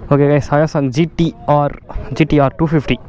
Okay guys Hyosung GTR GTR two fifty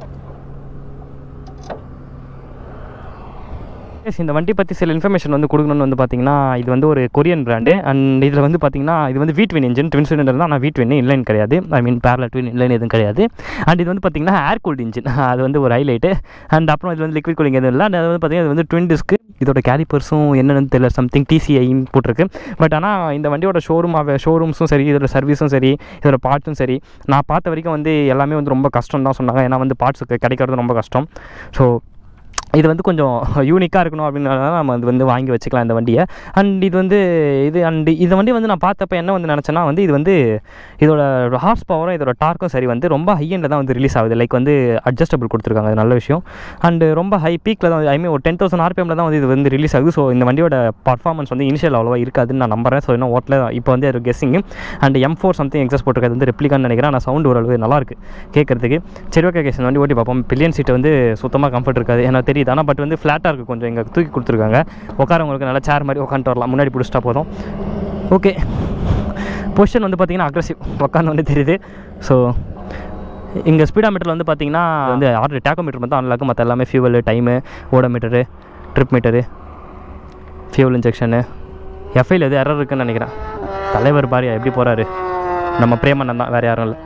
s இந்த வண்டி பற்றி சில இன்ஃபர்மேஷன் வந்து கொடுக்கணும்னு வந்து பார்த்தீங்கன்னா இது வந்து ஒரு கொரியன் பிராண்டு அண்ட் இதில் வந்து பார்த்தீங்கன்னா இது வந்து வீட் வின் இன்ஜின் ட்வின் சிலிண்டர் தான் ஆனால் வீட் வின் இன்லைன் கிடையாது I mean parallel twin inline எதுவும் கிடையாது அண்ட் இது வந்து பார்த்தீங்கன்னா ஏர் கூல்ட் இன்ஜின் அது வந்து ஒரு ஹைலைட்டு அண்ட் அப்புறம் இது வந்து லிக்விட் கூலிங் எதுவும் இல்லை அண்ட் அது வந்து பார்த்தீங்கன்னா இது வந்து ட்வின் டிஸ்க்கு இதோட கேலிப்பர்ஸும் என்னென்னு தெரியல சம்திங் டிசிஐன்னு போட்டிருக்கு பட் ஆனால் இந்த வண்டியோட ஷோரூம் ஷோரூம்ஸும் சரி இதோட சர்வீஸும் சரி இதோட பார்ட்ஸும் சரி நான் பார்த்த வரைக்கும் வந்து எல்லாமே வந்து ரொம்ப கஷ்டம் தான் சொன்னாங்க ஏன்னா வந்து பார்ட்ஸ் கிடைக்கிறது ரொம்ப கஷ்டம் ஸோ இது வந்து கொஞ்சம் யூனிக்காக இருக்கணும் அப்படின்னால நம்ம அது வந்து வாங்கி வச்சுக்கலாம் இந்த வண்டியை அண்ட் இது வந்து இது அண்ட் இந்த வண்டி வந்து நான் பார்த்தப்ப என்ன வந்து நினச்சேன்னா வந்து இது வந்து இதோட ஹார்ஸ் பவரும் இதோட டார்க்கும் சரி வந்து ரொம்ப ஹை எண்டில் தான் வந்து ரிலீஸ் ஆகுது லைக் வந்து அட்ஜஸ்டபிள் கொடுத்துருக்காங்க அது நல்ல விஷயம் அண்டு ரொம்ப ஹை பீக்கில் தான் ஐ மீன் ஒரு டென் தௌசண்ட் ஆர்பிஎம்ல தான் வந்து இது வந்து ரிலீஸ் ஆகுது ஸோ இந்த வண்டியோட பர்ஃபார்மன்ஸ் வந்து இனிஷியல் அவ்வளோவா இருக்காதுன்னு நான் நம்புறேன் ஸோ இன்னும் ஓட்டில் இப்போ வந்து ஒரு guessing and M four something exhaust போட்டிருக்கிறது வந்து ரெப்ளிகான்னு நினைக்கிறேன் ஆனால் சவுண்ட் ஓரளவு நல்லா இருக்கு கேட்கறதுக்கு சரி ஓகே கேஸ் வண்டி ஓட்டி பார்ப்போம் பில்லியன் சீட் வந்து சுத்தமாக கம்ஃபர்ட் இருக்காது ஏன்னா தெரியுது ஆனால் பட் வந்து ஃப்ளாட்டாக இருக்குது கொஞ்சம் இங்கே தூக்கி கொடுத்துருக்காங்க உட்காரவங்களுக்கு நல்லா சேர் மாதிரி உட்காந்துட்டு வரலாம் முன்னாடி பிடிச்சிட்டா போதும் ஓகே பொசிஷன் வந்து பார்த்தீங்கன்னா அக்ரஸிவ் உட்காந்து வந்து தெரியுது ஸோ இங்கே ஸ்பீடாமீட்டரில் வந்து பார்த்தீங்கன்னா வந்து ஆர்டர் டேக்கோமீட்டர் மட்டும் அன்லாக்கு மற்ற எல்லாமே fuel time odometer trip meter fuel injection எஃப்ஐயில் எது எரர் இருக்குன்னு நினைக்கிறேன் தலைவர் பாரியா எப்படி போகிறாரு நம்ம பிரேமண்ணன் தான் வேறு யாரும் இல்லை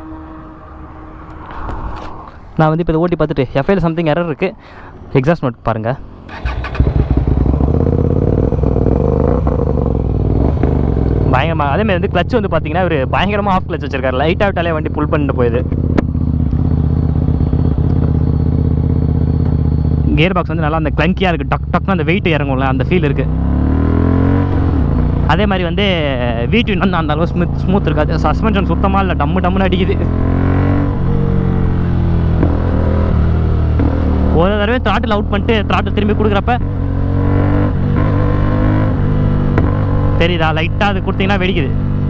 நான் வந்து இப்போ இதை ஓட்டி பார்த்துட்டு எஃப்ஐயில் சம்திங் எரர் இருக்குது எக்ஸாஸ்ட் நோட் பாருங்கள் பயங்கரமாக அதேமாதிரி வந்து கிளச் வந்து பார்த்தீங்கன்னா ஒரு பயங்கரமாக ஆஃப் கிளச் வச்சிருக்காரு லைட்டாக விட்டாலே வண்டி புல் பண்ணிட்டு போயிடுது கியர் பாக்ஸ் வந்து நல்லா அந்த கிளங்கியாக இருக்குது டக் டக்னு அந்த வெயிட் இறங்கும்ல அந்த ஃபீல் இருக்குது அதே மாதிரி வந்து வீட்டு வந்து அந்த அளவு ஸ்மூத் ஸ்மூத் இருக்காது சஸ்பென்ஷன் சுத்தமாக இல்லை டம்மு டம்முன்னு அடிக்குது ஒரு தடவை த்ராட்டில் அவுட் பண்ணிட்டு த்ராட்டில் திரும்பி கொடுக்குறப்ப தெரியுதா லைட்டாக அது கொடுத்தீங்கன்னா வெடிக்குது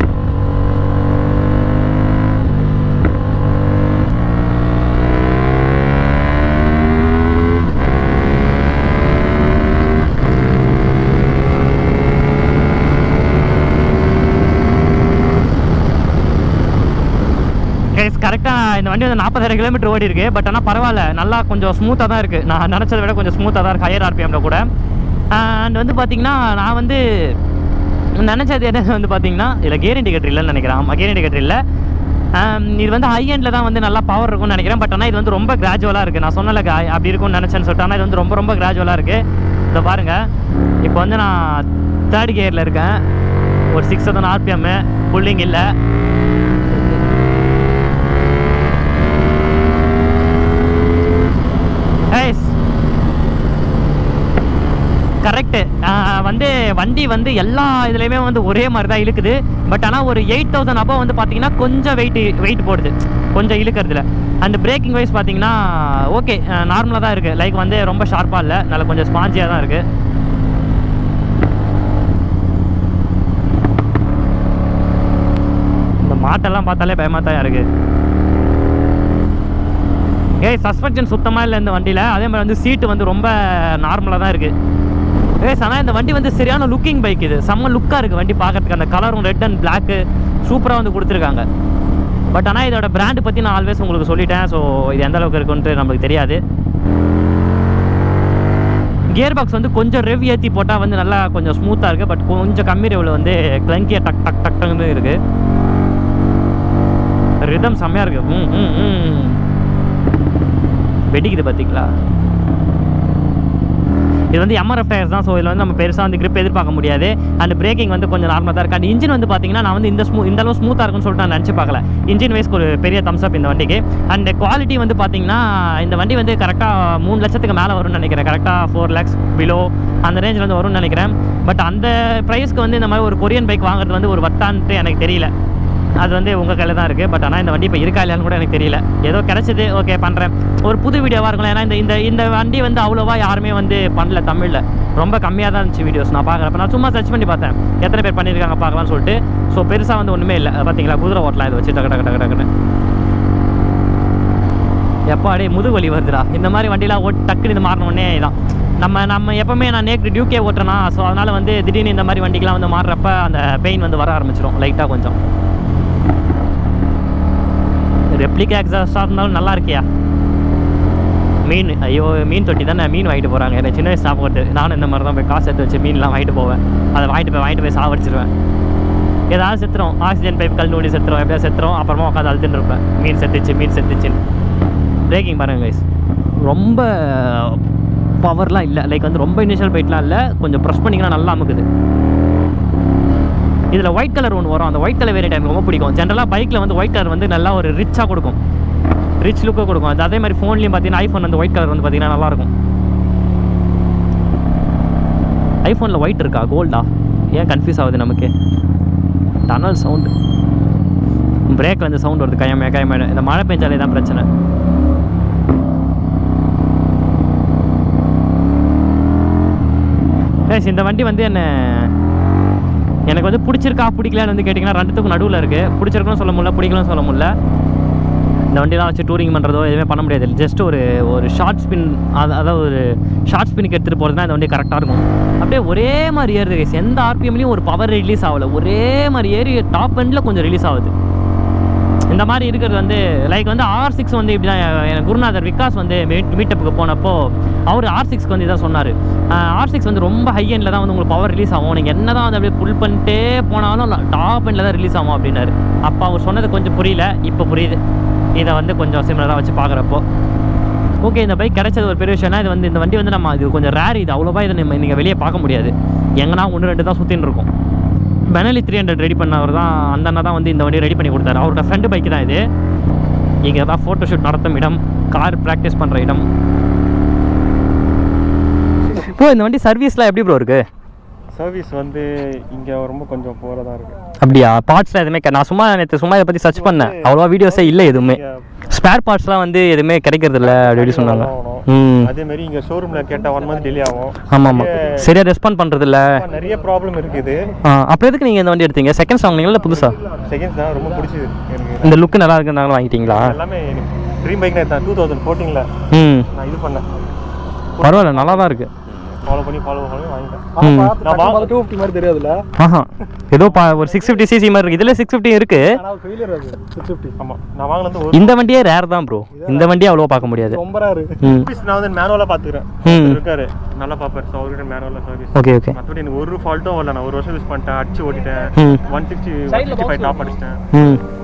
கரெக்டாக இந்த வண்டி வந்து நாற்பதாயிரம் கிலோமீட்டர் ஓடி இருக்கு பட் ஆனால் பரவாயில்ல நல்லா கொஞ்சம் ஸ்மூத்தாக தான் இருக்குது நான் நினச்சதை விட கொஞ்சம் ஸ்மூத்தாக தான் இருக்குது ஹையர் ஆர்பிஎம்ல கூட அண்ட் வந்து பார்த்தீங்கன்னா நான் வந்து நினச்சது என்ன வந்து பார்த்தீங்கன்னா இதில் கியர் இண்டிகேட்டர் இல்லைன்னு நினைக்கிறேன் ஆமாம் கியர் இண்டிகேட்டர் இல்லை ஆம், இது வந்து ஹை எண்டில் தான் வந்து நல்லா பவர் இருக்கும்னு நினைக்கிறேன் பட் ஆனால் இது வந்து ரொம்ப கிராஜுவலாக இருக்குது நான் சொன்னல அப்படி இருக்கும்னு நினச்சேன்னு சொல்லிட்டு ஆனால் இது வந்து ரொம்ப ரொம்ப கிராஜுவலாக இருக்குது இதை பாருங்கள் இப்போ வந்து நான் தேர்ட் கியரில் இருக்கேன் ஒரு சிக்ஸ் தௌசண்ட் ஆர்பிஎம்மு புல்லிங் இல்லை ஏய்ஸ் கரெக்டு வந்து வண்டி வந்து எல்லா இதுலேயுமே வந்து ஒரே மாதிரி தான் இழுக்குது பட் ஆனால் ஒரு எயிட் தௌசண்ட் அப்போ வந்து பார்த்தீங்கன்னா கொஞ்சம் வெயிட் வெயிட் போடுது கொஞ்சம் இழுக்கிறதுல அந்த பிரேக்கிங் வைஸ் பார்த்தீங்கன்னா ஓகே நார்மலாக தான் இருக்குது லைக் வந்து ரொம்ப ஷார்ப்பாக இல்லை நல்ல கொஞ்சம் ஸ்பாஞ்சியாக தான் இருக்குது இந்த மாட்டெல்லாம் பார்த்தாலே பயமாக தான் இருக்குது ஏய் சஸ்பென்ஷன் சுத்தமாக இல்லை இந்த வண்டியில் அதே மாதிரி வந்து சீட்டு வந்து ரொம்ப நார்மலாக தான் இருக்குது ஏய் ஆனால் இந்த வண்டி வந்து சரியான லுக்கிங் பைக் இது செம்ம லுக்காக இருக்குது வண்டி பார்க்கறதுக்கு அந்த கலரும் ரெட் அண்ட் பிளாக்கு சூப்பராக வந்து கொடுத்துருக்காங்க பட் ஆனால் இதோட பிராண்டு பற்றி நான் ஆல்வேஸ் உங்களுக்கு சொல்லிட்டேன் ஸோ இது எந்த அளவுக்கு இருக்குன்ட்டு நம்மளுக்கு தெரியாது கியர் பாக்ஸ் வந்து கொஞ்சம் ரெவ் ஏற்றி போட்டால் வந்து நல்லா கொஞ்சம் ஸ்மூத்தாக இருக்குது பட் கொஞ்சம் கம்மி ரெவில் வந்து கிளங்கியாக டக் டக் டக் டக்னு இருக்குது ரிதம் செம்மையாக இருக்குது ம் ம் ம் வெடிக்குது பார்த்தீங்களா இது வந்து எம்ஆர்எஃப் டயர்ஸ் தான் ஸோ இதில் வந்து நம்ம பெருசாக வந்து grip எதிர்பார்க்க முடியாது அண்ட் பிரேக்கிங் வந்து கொஞ்சம் நார்மலாக தான் இருக்குது அண்ட் இன்ஜின் வந்து பார்த்தீங்கன்னா நான் வந்து இந்த ஸ்மூ இந்த அளவு ஸ்மூத்தாக இருக்கும்னு சொல்லிட்டு நான் நினச்சி பார்க்கல இன்ஜின் வைஸ்க்கு ஒரு பெரிய தம்ஸ் அப் இந்த வண்டிக்கு அண்ட் குவாலிட்டி வந்து பார்த்தீங்கன்னா இந்த வண்டி வந்து கரெக்டாக மூணு லட்சத்துக்கு மேலே வரும்னு நினைக்கிறேன் கரெக்டாக ஃபோர் லேக்ஸ் பிலோ அந்த ரேஞ்சில் வந்து வரும்னு நினைக்கிறேன் பட் அந்த ப்ரைஸ்க்கு வந்து இந்த மாதிரி ஒரு கொரியன் பைக் வாங்குறது வந்து ஒரு வர்த்தான்ட்டு எனக்கு தெரியல அது வந்து உங்கள் கையில் தான் இருக்குது பட் ஆனால் இந்த வண்டி இப்போ இருக்கா இல்லையான்னு கூட எனக்கு தெரியல ஏதோ கிடச்சிது ஓகே பண்ணுறேன் ஒரு புது வீடியோவாக இருக்கலாம் ஏன்னா இந்த இந்த இந்த வண்டி வந்து அவ்வளோவா யாருமே வந்து பண்ணல தமிழில் ரொம்ப கம்மியாக தான் இருந்துச்சு வீடியோஸ் நான் பார்க்குறப்ப நான் சும்மா சர்ச் பண்ணி பார்த்தேன் எத்தனை பேர் பண்ணியிருக்காங்க பார்க்கலாம்னு சொல்லிட்டு ஸோ பெருசாக வந்து ஒன்றுமே இல்லை பார்த்தீங்களா குதிரை ஓட்டலாம் இதை வச்சு டக்கு டக்கு டக்கு டக்குன்னு எப்பாடி முதுகு வலி வருதுடா இந்த மாதிரி வண்டிலாம் ஓட்டு டக்குன்னு இது மாறின உடனே இதான் நம்ம நம்ம எப்பவுமே நான் நேக்கு டியூக்கே ஓட்டுறேன்னா ஸோ அதனால் வந்து திடீர்னு இந்த மாதிரி வண்டிக்கெலாம் வந்து மாறுறப்ப அந்த பெயின் வந்து வர ஆரம்பிச்சிடும் லைட்டாக கொஞ்சம் பப்ளிக் ஆக்சஸாக இருந்தாலும் நல்லா இருக்கியா மீன் ஐயோ மீன் தொட்டி தானே மீன் வாங்கிட்டு போகிறாங்க எனக்கு சின்ன வயசு சாப்பிட்டு நானும் இந்த மாதிரி தான் போய் காசு எடுத்து வச்சு மீன்லாம் வாங்கிட்டு போவேன் அதை வாங்கிட்டு போய் வாங்கிட்டு போய் சாவடிச்சிருவேன் ஏதாவது செத்துரும் ஆக்சிஜன் பைப் கல் நோண்டி செத்துரும் எப்படியா செத்துரும் அப்புறமா உட்காந்து அழுதுன்னு இருப்பேன் மீன் செத்துச்சு மீன் செத்துச்சுன்னு பிரேக்கிங் பாருங்க கைஸ் ரொம்ப பவர்லாம் இல்லை லைக் வந்து ரொம்ப இனிஷியல் பைட்லாம் இல்லை கொஞ்சம் ப்ரெஸ் பண்ணிங்கன்னா நல்லா அமுக்குது இதில் ஒயிட் கலர் ஒன்று வரும் அந்த ஒயிட் கலர் வேரியட் எனக்கு ரொம்ப பிடிக்கும் ஜென்ரலாக பைக்கில் வந்து ஒயிட் கலர் வந்து நல்லா ஒரு ரிச்சாக கொடுக்கும் ரிச் லுக்கை கொடுக்கும் அது அதே மாதிரி ஃபோன்லேயும் பார்த்தீங்கன்னா ஐஃபோன் வந்து ஒயிட் கலர் வந்து பார்த்தீங்கன்னா நல்லாயிருக்கும் ஐஃபோனில் ஒயிட் இருக்கா கோல்டா ஏன் கன்ஃபியூஸ் ஆகுது நமக்கு டனல் சவுண்டு பிரேக்கில் இருந்து சவுண்ட் வருது கையமே கையமே இந்த மழை பெஞ்சாலே தான் பிரச்சனை Guys, இந்த வண்டி வந்து என்ன எனக்கு வந்து பிடிச்சிருக்கா பிடிக்கலன்னு வந்து கேட்டிங்கன்னா ரெண்டுத்துக்கும் நடுவில் இருக்குது பிடிச்சிருக்குன்னு சொல்ல முடியல பிடிக்கலன்னு சொல்ல முடியல இந்த வண்டிலாம் வச்சு டூரிங் பண்ணுறதோ எதுவுமே பண்ண முடியாது ஜஸ்ட் ஒரு ஒரு ஷார்ட் ஸ்பின் அது அதாவது ஒரு ஷார்ட் ஸ்பின்னுக்கு எடுத்துகிட்டு போகிறது தான் இந்த வண்டி கரெக்டாக இருக்கும் அப்படியே ஒரே மாதிரி ஏறுது guys. எந்த ஆர்பிஎம்லேயும் ஒரு பவர் ரிலீஸ் ஆகலை ஒரே மாதிரி ஏறி டாப் எண்டில் கொஞ்சம் ரிலீஸ் ஆகுது இந்த மாதிரி இருக்கிறது வந்து லைக் வந்து ஆர் சிக்ஸ் வந்து இப்படி தான் எனக்கு குருநாதர் விகாஸ் வந்து மீட் மீட்டப்புக்கு போனப்போ அவர் ஆர் சிக்ஸ்க்கு வந்து இதான் சொன்னார் ஆர் சிக்ஸ் வந்து ரொம்ப ஹை எண்டில் தான் வந்து உங்களுக்கு பவர் ரிலீஸ் ஆகும் நீங்கள் என்ன தான் வந்து அப்படியே புல் பண்ணிட்டே போனாலும் டாப் எண்டில் தான் ரிலீஸ் ஆகும் அப்படின்னாரு அப்போ அவர் சொன்னது கொஞ்சம் புரியல இப்போ புரியுது இதை வந்து கொஞ்சம் சிமிலராக வச்சு பார்க்குறப்போ ஓகே இந்த பைக் கிடைச்சது ஒரு பெரிய விஷயம்னா இது வந்து இந்த வண்டி வந்து நம்ம இது கொஞ்சம் ரேர் இது அவ்வளோவா இதை நம்ம நீங்கள் வெளியே பார்க்க முடியாது எங்கன்னா ஒன்று ரெண்டு தான் சுற்றின்னு இருக்கும் பெனலி த்ரீ ஹண்ட்ரட் ரெடி பண்ணவர் தான் அந்த அண்ணா தான் வந்து இந்த வண்டி ரெடி பண்ணி கொடுத்தாரு அவரோட ஃப்ரெண்டு பைக் தான் இது இங்கே தான் ஃபோட்டோ ஷூட் நடத்தும் இடம் கார் ப்ராக்டிஸ் பண்ணுற இடம் ப்ரோ இந்த வண்டி சர்வீஸ்லாம் எப்படி ப்ரோ இருக்குது சர்வீஸ் வந்து இங்கே ரொம்ப கொஞ்சம் போகிறதா இருக்கு அப்படியா பார்ட்ஸ்லாம் எதுவுமே கெ- நான் சும்மா நேற்று சும்மா இதை பற்றி சர்ச் பண்ணேன் அவ்வளோவா வீடியோஸே இல்லை எதுவுமே ஸ்பேர் பார்ட்ஸ்லாம் வந்து எதுவுமே கிடைக்கிறது இல்லை அப்படி சொன்னாங்க ம் அதே மாதிரி இங்கே ஷோரூமில் கேட்டால் ஒன் மந்த் டிலே ஆகும் ஆமாம் ஆமாம் சரியாக ரெஸ்பாண்ட் பண்ணுறது இல்லை நிறைய ப்ராப்ளம் இருக்குது அப்புறம் எதுக்கு நீங்கள் இந்த வண்டி எடுத்தீங்க செகண்ட்ஸ் வாங்கினீங்களா இல்லை புதுசா செகண்ட்ஸ் தான் ரொம்ப பிடிச்சது எனக்கு இந்த லுக்கு நல்லா இருக்குனால வாங்கிட்டீங்களா எல்லாமே ட்ரீம் பைக் நான் டூ தௌசண்ட் ஃபோர்டீனில் ம் நான் இது பண்ணேன் பரவாயில்ல நல்லா தான் இருக்குது ஃபாலோ பண்ணி ஃபாலோ பண்ணி வாங்கிட்டேன் ம். நான் வாங்க டூ ஃபிஃப்டி மாதிரி தெரியாதுல்ல ஆஹா ஏதோ பா ஒரு சிக்ஸ் ஃபிஃப்டி சிசி மாதிரி இருக்குது இதில் சிக்ஸ் ஃபிஃப்டி இருக்குது ஆனால் ஃபெயிலியர் அது சிக்ஸ் ஃபிஃப்டி ஆமாம் நான் வாங்கினது ஒரு இந்த வண்டியே ரேர் தான் ப்ரோ இந்த வண்டியே அவ்வளோவா பார்க்க முடியாது ரொம்ப ரேரு ம் சர்வீஸ் நான் வந்து மேனுவலாக பார்த்துக்கிறேன் ம். இருக்காரு நல்லா பார்ப்பாரு ஸோ அவர்கிட்ட மேனுவலாக சர்வீஸ் ஓகே ஓகே மற்றபடி எனக்கு ஒரு ஃபால்ட்டும் வரல நான் ஒரு வருஷம் யூஸ் பண்ணிட்டேன் அடிச்சு ஓட்டிட்டேன் ம் one sixty sixty five top அடிச்சிட்டேன் ம்